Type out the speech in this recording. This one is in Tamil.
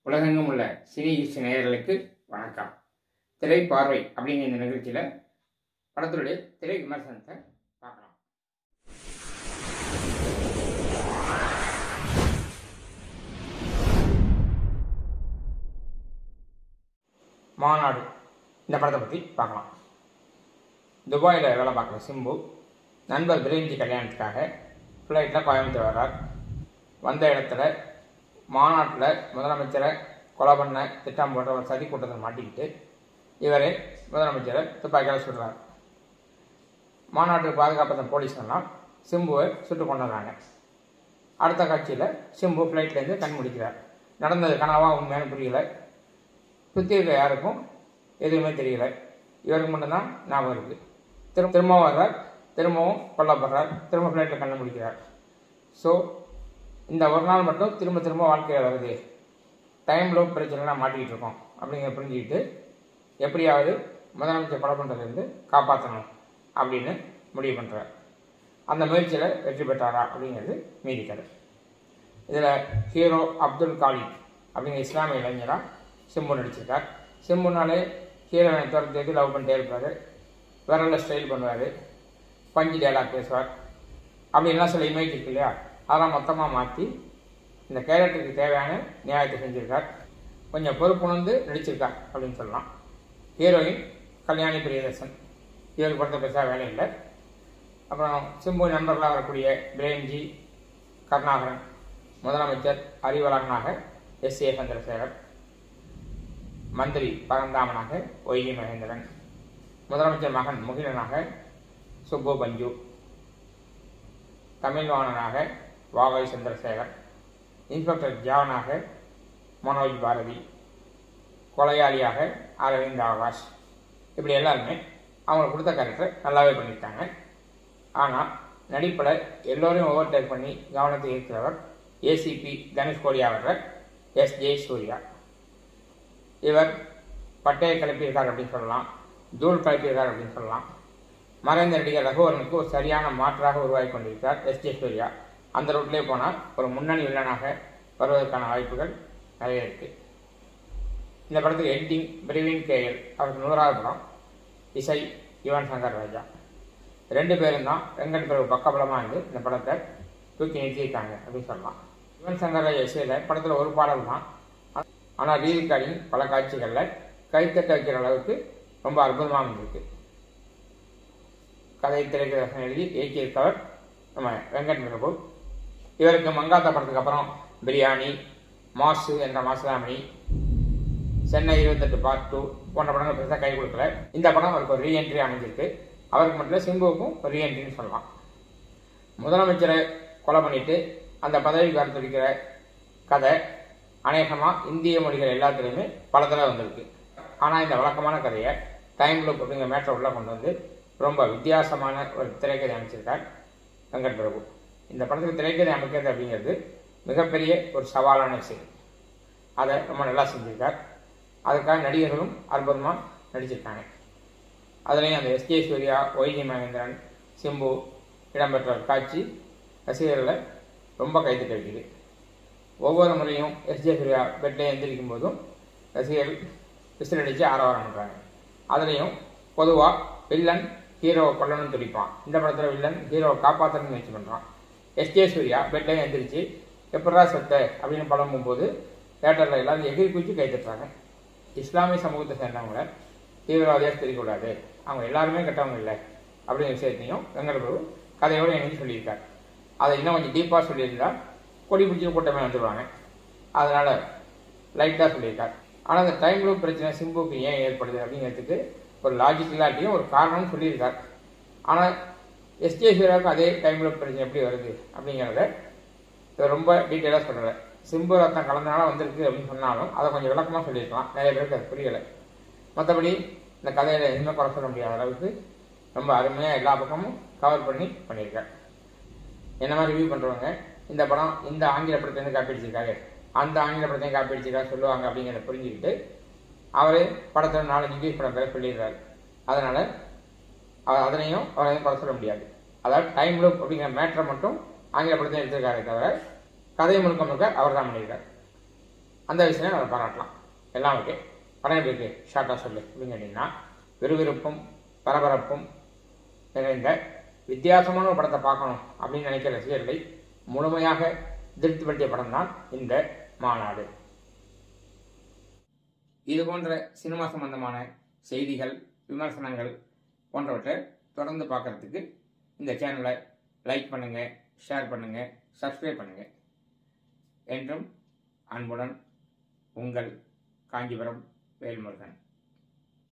உலகெங்கும் உள்ள சினி ஈஸ்ட் நேயர்களுக்கு வணக்கம் திரை பார்வை அப்படிங்கிற இந்த நிகழ்ச்சியில் படத்துடைய திரை விமர்சனத்தை பார்க்கலாம் மாநாடு இந்த படத்தை பற்றி பார்க்கலாம் துபாயில் வேலை பார்க்குற சிம்பு நண்பர் பிரேம்ஜி கல்யாணத்துக்காக ஃப்ளைட்டில் கோயம்புத்தூர் வர்றார் வந்த இடத்துல மாநாட்டில் முதலமைச்சரை கொலை பண்ண திட்டம் போன்ற ஒரு சதி கூட்டத்தில் மாட்டிக்கிட்டு இவரே முதலமைச்சரை துப்பாக்கியால் சுடுறார் மாநாட்டுக்கு பாதுகாப்பு போலீஸ்கள்லாம் சிம்புவை சுட்டு கொண்டுறாங்க அடுத்த காட்சியில் சிம்பு ஃப்ளைட்லேருந்து கண் முடிக்கிறார் நடந்தது கனவா உண்மையான புரியல சுற்றி இருக்க யாருக்கும் எதுவுமே தெரியல இவருக்கு மட்டும்தான் ஞாபகம் இருக்குது திரு திரும்பவும் வர்றார் திரும்பவும் கொல்லப்படுறார் திரும்ப ஃப்ளைட்டில் கண்ணு முடிக்கிறார் ஸோ இந்த ஒரு நாள் மட்டும் திரும்ப திரும்ப வாழ்க்கையில் வருது டைம் லோப் பிரச்சனைலாம் மாட்டிக்கிட்டு இருக்கோம் அப்படிங்கிற புரிஞ்சுக்கிட்டு எப்படியாவது முதலமைச்சர் கொலை பண்ணுறதுலேருந்து காப்பாற்றணும் அப்படின்னு முடிவு பண்ணுறார் அந்த முயற்சியில் வெற்றி பெற்றாரா அப்படிங்கிறது மீதி கதை இதில் ஹீரோ அப்துல் காலித் அப்படிங்கிற இஸ்லாமிய இளைஞராக சிம்பு நடிச்சிருக்கார் சிம்புனாலே ஹீரோயினை துரத்து லவ் பண்ணிட்டே இருப்பார் விரலில் ஸ்டைல் பண்ணுவார் பஞ்சு டேலாக் பேசுவார் அப்படின்லாம் சில இமேஜ் இருக்கு இல்லையா அதெல்லாம் மொத்தமாக மாற்றி இந்த கேரக்டருக்கு தேவையான நியாயத்தை செஞ்சுருக்கார் கொஞ்சம் பொறுப்புணர்ந்து நடிச்சிருக்கார் அப்படின்னு சொல்லலாம் ஹீரோயின் கல்யாணி பிரியதர்சன் இவருக்கு படத்தை பெருசாக வேலை இல்லை அப்புறம் சிம்பு நண்பர்களாக வரக்கூடிய பிரேம்ஜி கருணாகரன் முதலமைச்சர் அறிவலகனாக எஸ் ஏ சந்திரசேகர் மந்திரி பரந்தாமனாக ஒய்வி மகேந்திரன் முதலமைச்சர் மகன் முகிலனாக சுப்பு பஞ்சு தமிழ்வாணனாக வாகை சந்திரசேகர் இன்ஸ்பெக்டர் ஜாவனாக மனோஜ் பாரதி கொலையாளியாக அரவிந்த் ஆகாஷ் இப்படி எல்லாருமே அவங்களுக்கு கொடுத்த கேரக்டர் நல்லாவே பண்ணியிருக்காங்க ஆனால் நடிப்பில் எல்லோரையும் ஓவர்டேக் பண்ணி கவனத்தை ஈர்க்கிறவர் ஏசிபி தனுஷ்கோடி அவர்ற எஸ் ஜே சூர்யா இவர் பட்டையை கிளப்பியிருக்கார் அப்படின்னு சொல்லலாம் தூள் கிளப்பியிருக்கார் அப்படின்னு சொல்லலாம் மறைந்த நடிகர் ரகுவரனுக்கு ஒரு சரியான மாற்றாக உருவாகி கொண்டிருக்கிறார் எஸ் ஜே சூர்யா அந்த ரூட்லேயே போனால் ஒரு முன்னணி வில்லனாக வருவதற்கான வாய்ப்புகள் நிறைய இருக்குது இந்த படத்துக்கு எடிட்டிங் பிரவீன் கேஎல் அவருக்கு நூறாவது படம் இசை யுவன் சங்கர் ராஜா ரெண்டு பேரும் தான் வெங்கட் பிரபு பக்கபலமாக இருந்து இந்த படத்தை தூக்கி நிறுத்தியிருக்காங்க அப்படின்னு சொல்லலாம் யுவன் சங்கர் ராஜா இசையில் படத்தில் ஒரு பாடல் தான் ஆனால் ரீரிகார்டிங் பல காட்சிகளில் கைத்தட்ட வைக்கிற அளவுக்கு ரொம்ப அற்புதமாக இருந்திருக்கு கதை திரைக்கதர்சனம் எழுதி இயக்கியிருக்கவர் நம்ம வெங்கட் பிரபு இவருக்கு மங்காத்தா படத்துக்கு அப்புறம் பிரியாணி மாசு என்ற மாசுதாமணி சென்னை இருபத்தெட்டு பார்ட் டூ போன்ற படங்கள் பெருசாக கை கொடுக்கல இந்த படம் அவருக்கு ஒரு ரீஎன்ட்ரி அமைஞ்சிருக்கு அவருக்கு மட்டும் இல்லை சிம்புவுக்கும் ஒரு ரீஎன்ட்ரின்னு சொல்லலாம் முதலமைச்சரை கொலை பண்ணிட்டு அந்த பதவிக்கு வர துடிக்கிற கதை அநேகமாக இந்திய மொழிகள் எல்லாத்துலேயுமே பலத்தில் வந்திருக்கு ஆனால் இந்த வழக்கமான கதையை டைம் லூப் அப்படிங்கிற மேட்டரை உள்ளே கொண்டு வந்து ரொம்ப வித்தியாசமான ஒரு திரைக்கதை அமைச்சிருக்கார் வெங்கட் பிரபு இந்த படத்துக்கு திரைக்கதை அமைக்கிறது அப்படிங்கிறது மிகப்பெரிய ஒரு சவாலான விஷயம் அதை ரொம்ப நல்லா செஞ்சிருக்கார் அதுக்காக நடிகர்களும் அற்புதமாக நடிச்சிருக்காங்க அதுலேயும் அந்த எஸ்கே சூர்யா ஒய்ஜி மகேந்திரன் சிம்பு இடம்பெற்ற ஒரு காட்சி ரசிகர்களை ரொம்ப கைத்தட்ட வைக்குது ஒவ்வொரு முறையும் எஸ்ஜே சூர்யா பெட்டில் எந்திரிக்கும் போதும் ரசிகர்கள் விசில் அடித்து ஆரவாரம் பண்ணுறாங்க அதுலேயும் பொதுவாக வில்லன் ஹீரோவை கொல்லணும்னு துடிப்பான் இந்த படத்தில் வில்லன் ஹீரோவை காப்பாற்றணும்னு முயற்சி பண்ணுறான் எஸ்ஜே சூர்யா பெட்டில் எந்திரிச்சு எப்படா செத்த அப்படின்னு படம் போகும்போது தேட்டரில் எல்லாரும் எகிரி குச்சி கை தட்டுறாங்க இஸ்லாமிய சமூகத்தை சேர்ந்தவங்கள தீவிரவாதியாக தெரியக்கூடாது அவங்க எல்லாருமே கெட்டவங்க இல்லை அப்படிங்கிற விஷயத்தையும் வெங்கட பிரபு கதையோடு எனக்கு சொல்லியிருக்கார் அதை இன்னும் கொஞ்சம் டீப்பாக சொல்லியிருந்தா கொடி பிடிச்சி கூட்டமே வந்துடுவாங்க அதனால் லைட்டாக சொல்லியிருக்கார் ஆனால் அந்த டைம் லூப் பிரச்சனை சிம்புக்கு ஏன் ஏற்படுது அப்படிங்கிறதுக்கு ஒரு லாஜிக் இல்லாட்டியும் ஒரு காரணம் சொல்லியிருக்கார் ஆனால் எஸ்ஜே சூர்யாவுக்கு அதே டைம் லூப் பிரச்சனை எப்படி வருது அப்படிங்கிறத இதை ரொம்ப டீட்டெயிலாக சொல்கிறேன் சிம்பு ரத்தம் கலந்தனால வந்திருக்கு அப்படின்னு சொன்னாலும் அதை கொஞ்சம் விளக்கமாக சொல்லியிருக்கலாம் நிறைய பேருக்கு அது புரியலை மற்றபடி இந்த கதையில் எதுவுமே குறை சொல்ல முடியாத அளவுக்கு ரொம்ப அருமையாக எல்லா பக்கமும் கவர் பண்ணி பண்ணியிருக்கார் என்ன மாதிரி ரிவ்யூ பண்ணுறவங்க இந்த படம் இந்த ஆங்கில படத்துலேருந்து காப்பி அடிச்சிருக்காரு அந்த ஆங்கில படத்தையும் காப்பி அடிச்சிருக்காரு சொல்லுவாங்க அப்படிங்கிறத புரிஞ்சுக்கிட்டு அவரே படத்தில் நாலஞ்சு இங்கிலீஷ் படம் பேர் சொல்லிடுறாரு அதனால் அதனையும் அவரை குறை சொல்ல முடியாது அதாவது டைம் லூப் அப்படிங்கிற மேட்ரை மட்டும் ஆங்கில படத்தையும் எடுத்திருக்காரே தவிர கதை முழுக்க முழுக்க அவர் தான் பண்ணியிருக்கார் அந்த விஷயம் அதை பாராட்டலாம் எல்லாம் ஓகே படம் எப்படி இருக்கு ஷார்ட்டாக சொல்லு அப்படின்னு கேட்டிங்கன்னா விறுவிறுப்பும் பரபரப்பும் நிறைந்த வித்தியாசமான ஒரு படத்தை பார்க்கணும் அப்படின்னு நினைக்கிற ரசிகர்களை முழுமையாக திருப்திப்படுத்திய படம் தான் இந்த மாநாடு இது போன்ற சினிமா சம்பந்தமான செய்திகள் விமர்சனங்கள் போன்றவற்றை தொடர்ந்து பார்க்கறதுக்கு இந்த சேனலை லைக் பண்ணுங்க ஷேர் பண்ணுங்க சப்ஸ்கிரைப் பண்ணுங்க என்றும் அன்புடன் உங்கள் காஞ்சிபுரம் வேல்முருகன்